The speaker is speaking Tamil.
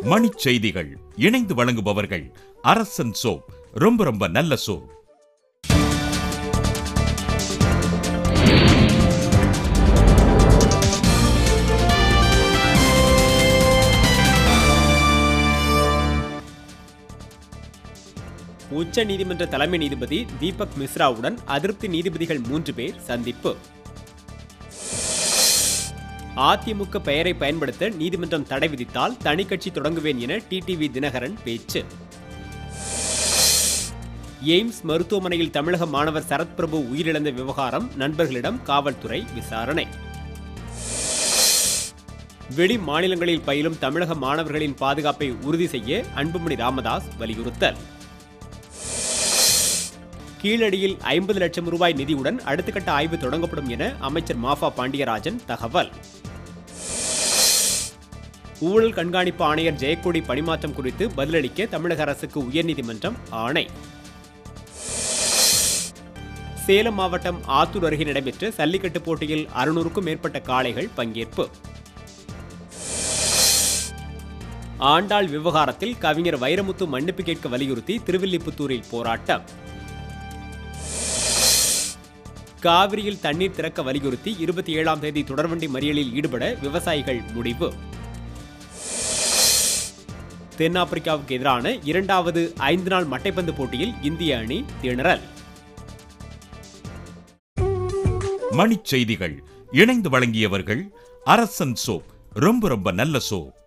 மணிச் செய்திகள் இணைந்து வழங்குபவர்கள் அரசன் சோப் ரொம்ப ரொம்ப நல்ல சோப் உச்ச நீதிமன்ற தலைமை நீதிபதி தீபக் மிஸ்ராவுடன் அதிருப்தி நீதிபதிகள் மூன்று பேர் சந்திப்பு அதிமுக பெயரை பயன்படுத்த நீதிமன்றம் தடை விதித்தால் தனி கட்சி தொடங்குவேன் என டிடிவி தினகரன் பேச்சு எய்ம்ஸ் மருத்துவமனையில் தமிழக மாணவர் சரத்பிரபு உயிரிழந்த விவகாரம் நண்பர்களிடம் காவல்துறை விசாரணை வெளி மாநிலங்களில் பயிலும் தமிழக மாணவர்களின் பாதுகாப்பை உறுதி செய்ய அன்புமணி ராமதாஸ் வலியுறுத்தல் கீழடியில் ஐம்பது லட்சம் ரூபாய் நிதியுடன் அடுத்த கட்ட ஆய்வு தொடங்கப்படும் என அமைச்சர் மாஃபா பாண்டியராஜன் தகவல் ஊழல் கண்காணிப்பு ஆணையர் ஜெயக்கொடி பணிமாற்றம் குறித்து பதிலளிக்க தமிழக அரசுக்கு உயர்நீதிமன்றம் ஆணை சேலம் மாவட்டம் ஆத்தூர் அருகே நடைபெற்ற சல்லிக்கட்டு போட்டியில் அறுநூறுக்கும் மேற்பட்ட காளைகள் பங்கேற்பு ஆண்டாள் விவகாரத்தில் கவிஞர் வைரமுத்து மன்னிப்பு கேட்க வலியுறுத்தி திருவில்லிபுத்தூரில் போராட்டம் காவிரியில் தண்ணீர் திறக்க வலியுறுத்தி இருபத்தி ஏழாம் தேதி தொடர்வண்டி மறியலில் ஈடுபட விவசாயிகள் முடிவு தென்னாப்பிரிக்காவுக்கு எதிரான இரண்டாவது ஐந்து நாள் மட்டைப்பந்து போட்டியில் இந்திய அணி திணறல் மணிச் செய்திகள் இணைந்து வழங்கியவர்கள் அரசன் சோப் ரொம்ப ரொம்ப நல்ல சோப்